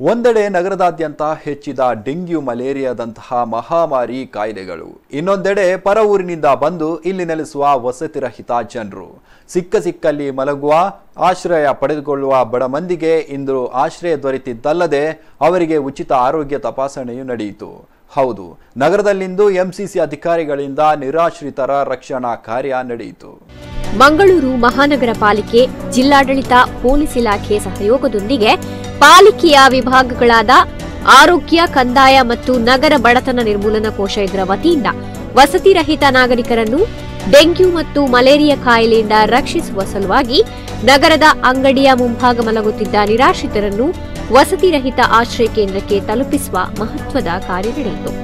ಒಂದೆಡೆ ನಗರದಾದ್ಯಂತ ಹೆಚ್ಚಿದ ಡೆಂಗ್ಯೂ ಮಲೇರಿಯಾದಂತಹ ಮಹಾಮಾರಿ ಕಾಯಿಲೆಗಳು ಇನ್ನೊಂದೆಡೆ ಪರ ಊರಿನಿಂದ ಬಂದು ಇಲ್ಲಿ ನೆಲೆಸುವ ವಸತಿರಹಿತ ಜನರು ಸಿಕ್ಕ ಸಿಕ್ಕಲ್ಲಿ ಮಲಗುವ ಆಶ್ರಯ ಪಡೆದುಕೊಳ್ಳುವ ಬಡ ಮಂದಿಗೆ ಇಂದು ಆಶ್ರಯ ದೊರೆತಿದ್ದಲ್ಲದೆ ಅವರಿಗೆ ಉಚಿತ ಆರೋಗ್ಯ ತಪಾಸಣೆಯೂ ನಡೆಯಿತು ಹೌದು ನಗರದಲ್ಲಿಂದು ಎಂಸಿಸಿ ಅಧಿಕಾರಿಗಳಿಂದ ನಿರಾಶ್ರಿತರ ರಕ್ಷಣಾ ಕಾರ್ಯ ನಡೆಯಿತು ಮಂಗಳೂರು ಮಹಾನಗರ ಪಾಲಿಕೆ ಜಿಲ್ಲಾಡಳಿತ ಪೊಲೀಸ್ ಇಲಾಖೆ ಸಹಯೋಗದೊಂದಿಗೆ ಪಾಲಿಕೆಯ ವಿಭಾಗಗಳಾದ ಆರೋಗ್ಯ ಕಂದಾಯ ಮತ್ತು ನಗರ ಬಡತನ ನಿರ್ಮೂಲನಾ ಕೋಶ ಇದರ ವತಿಯಿಂದ ವಸತಿ ರಹಿತ ನಾಗರಿಕರನ್ನು ಡೆಂಗ್ಯೂ ಮತ್ತು ಮಲೇರಿಯಾ ಕಾಯಿಲೆಯಿಂದ ರಕ್ಷಿಸುವ ಸಲುವಾಗಿ ನಗರದ ಅಂಗಡಿಯ ಮುಂಭಾಗ ಮಲಗುತ್ತಿದ್ದ ನಿರಾಶ್ರಿತರನ್ನು ವಸತಿ ರಹಿತ ಆಶ್ರಯ ಕೇಂದ್ರಕ್ಕೆ ತಲುಪಿಸುವ ಮಹತ್ವದ ಕಾರ್ಯ ನಡೆಯಿತು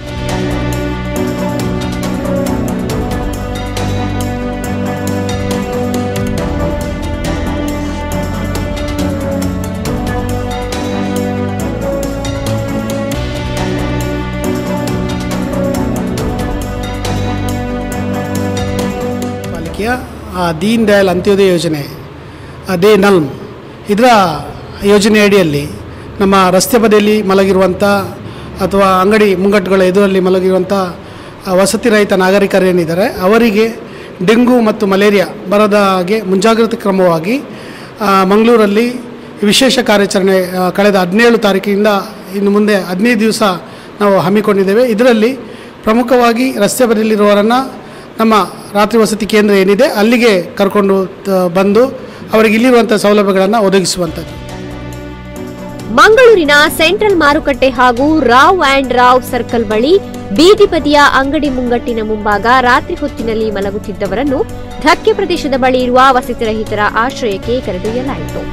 ಪಾಲಿಕೆಯ ಆ, ದೀನ್ ದಯಾಳ್ ಅಂತ್ಯೋದಯ ಯೋಜನೆ ಅದೇ ನಲ್ಮ್ ಇದರ ಯೋಜನೆ ಅಡಿಯಲ್ಲಿ ನಮ್ಮ ರಸ್ತೆ ಬದಿಯಲ್ಲಿ ಮಲಗಿರುವಂಥ ಅಥವಾ ಅಂಗಡಿ ಮುಂಗಟ್ಟುಗಳ ಎದುರಲ್ಲಿ ಮಲಗಿರುವಂಥ ಆ, ವಸತಿ ರಹಿತ ನಾಗರಿಕರೇನಿದ್ದಾರೆ ಅವರಿಗೆ ಡೆಂಗು ಮತ್ತು ಮಲೇರಿಯಾ ಬರದ ಹಾಗೆ ಮುಂಜಾಗ್ರತಾ ಕ್ರಮವಾಗಿ ಆ, ಮಂಗಳೂರಲ್ಲಿ ವಿಶೇಷ ಕಾರ್ಯಾಚರಣೆ ಆ, ಕಳೆದ ಹದಿನೇಳು ತಾರೀಕಿನಿಂದ ಇನ್ನು ಮುಂದೆ ಹದಿನೈದು ದಿವಸ ನಾವು ಹಮ್ಮಿಕೊಂಡಿದ್ದೇವೆ ಇದರಲ್ಲಿ ಪ್ರಮುಖವಾಗಿ ರಸ್ತೆ ಬದಿಯಲ್ಲಿರುವವರನ್ನು ನಮ್ಮ ರಾತ್ರಿ ವಸತಿ ಕೇಂದ್ರ ಏನಿದೆ ಅಲ್ಲಿಗೆ ಕರ್ಕೊಂಡು ತ- ಬಂದು ಅವರಿಗೆ ಇಲ್ಲಿರುವಂಥ ಸೌಲಭ್ಯಗಳನ್ನು ಒದಗಿಸುವಂಥದ್ದು ಮಂಗಳೂರಿನ ಸೆಂಟ್ರಲ್ ಮಾರುಕಟ್ಟೆ ಹಾಗೂ ರಾವ್ ಆಂಡ್ ರಾವ್ ಸರ್ಕಲ್ ಬಳಿ ಬೀದಿ ಬದಿಯ ಅಂಗಡಿ ಮುಂಗಟ್ಟಿನ ಮುಂಭಾಗ ರಾತ್ರಿ ಹೊತ್ತಿನಲ್ಲಿ ಮಲಗುತ್ತಿದ್ದವರನ್ನು ಧಕ್ಕೆ ಪ್ರದೇಶದ ಬಳಿ ಇರುವ ವಸತಿ ರಹಿತರ ಆಶ್ರಯಕ್ಕೆ ಕರೆದೊಯ್ಯಲಾಯಿತು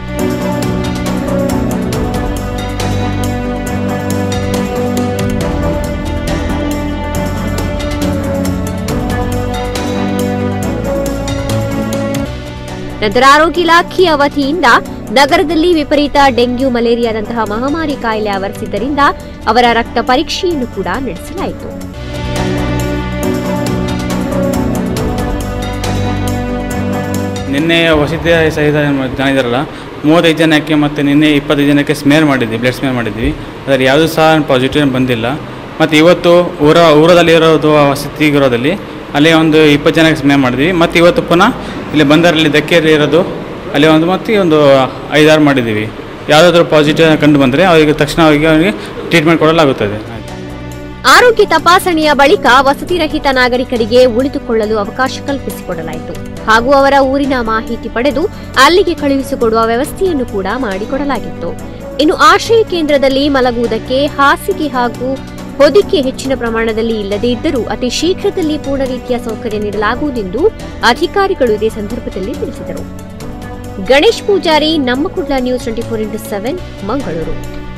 ನಂತರ ಆರೋಗ್ಯ ಇಲಾಖೆಯ ವತಿಯಿಂದ ನಗರದಲ್ಲಿ ವಿಪರೀತ ಡೆಂಗ್ಯೂ ಮಲೇರಿಯಾದಂತಹ ಮಹಾಮಾರಿ ಕಾಯಿಲೆ ಆವರಿಸಿದ್ದರಿಂದ ಅವರ ರಕ್ತ ಪರೀಕ್ಷೆಯನ್ನು ಕೂಡ ನಡೆಸಲಾಯಿತು ನಿನ್ನೆ ವಸತಿ ಸಹಿತ ಜನ ಇದ್ದಾರಲ್ಲ ಮೂವತ್ತೈದು ಜನಕ್ಕೆ ಮತ್ತು ನಿನ್ನೆ ಇಪ್ಪತ್ತೈದು ಜನಕ್ಕೆ ಸ್ಮೇರ್ ಮಾಡಿದ್ವಿ ಬ್ಲಡ್ ಸ್ಮೇರ್ ಮಾಡಿದ್ವಿ ಅದರಲ್ಲಿ ಯಾವುದೂ ಸಹ ಪಾಸಿಟಿವ್ ಬಂದಿಲ್ಲ ಮತ್ತು ಇವತ್ತು ಊರ ಊರದಲ್ಲಿ ಇರೋದು ವಸತಿ ಗೃಹದಲ್ಲಿ ಅಲ್ಲಿ ಒಂದು ಇಪ್ಪತ್ತು ಜನಕ್ಕೆ ಸ್ಮೇರ್ ಮಾಡಿದ್ವಿ ಮತ್ತು ಇವತ್ತು ಪುನಃ ಇಲ್ಲಿ ಬಂದರಲ್ಲಿ ಧಕ್ಕೆಯಲ್ಲಿ ಇರೋದು ಅಲ್ಲಿ ಒಂದು ಮತ್ತು ಒಂದು ಐದಾರು ಮಾಡಿದ್ದೀವಿ ಯಾವುದಾದ್ರೂ ಪಾಸಿಟಿವ್ ಕಂಡು ಬಂದರೆ ಅವರಿಗೆ ತಕ್ಷಣ ಅವರಿಗೆ ಅವರಿಗೆ ಟ್ರೀಟ್ಮೆಂಟ್ ಕೊಡಲಾಗುತ್ತದೆ ಆರೋಗ್ಯ ತಪಾಸಣೆಯ ಬಳಿಕ ವಸತಿ ರಹಿತ ನಾಗರಿಕರಿಗೆ ಉಳಿದುಕೊಳ್ಳಲು ಅವಕಾಶ ಕಲ್ಪಿಸಿಕೊಡಲಾಯಿತು ಹಾಗೂ ಅವರ ಊರಿನ ಮಾಹಿತಿ ಪಡೆದು ಅಲ್ಲಿಗೆ ಕಳುಹಿಸಿಕೊಡುವ ವ್ಯವಸ್ಥೆಯನ್ನು ಕೂಡ ಮಾಡಿಕೊಡಲಾಗಿತ್ತು ಇನ್ನು ಆಶ್ರಯ ಕೇಂದ್ರದಲ್ಲಿ ಮಲಗುವುದಕ್ಕೆ ಹಾಸಿಗೆ ಹಾಗೂ ಹೊದಿಕೆ ಹೆಚ್ಚಿನ ಪ್ರಮಾಣದಲ್ಲಿ ಇಲ್ಲದೇ ಇದ್ದರೂ ಅತಿ ಶೀಘ್ರದಲ್ಲಿ ಪೂರ್ಣ ರೀತಿಯ ಸೌಕರ್ಯ ನೀಡಲಾಗುವುದೆಂದು ಅಧಿಕಾರಿಗಳು ಇದೇ ಸಂದರ್ಭದಲ್ಲಿ ತಿಳಿಸಿದರು ಗಣೇಶ್ ಪೂಜಾರಿ ನಮ್ಮ Kudla news twenty four into seven Mangaluru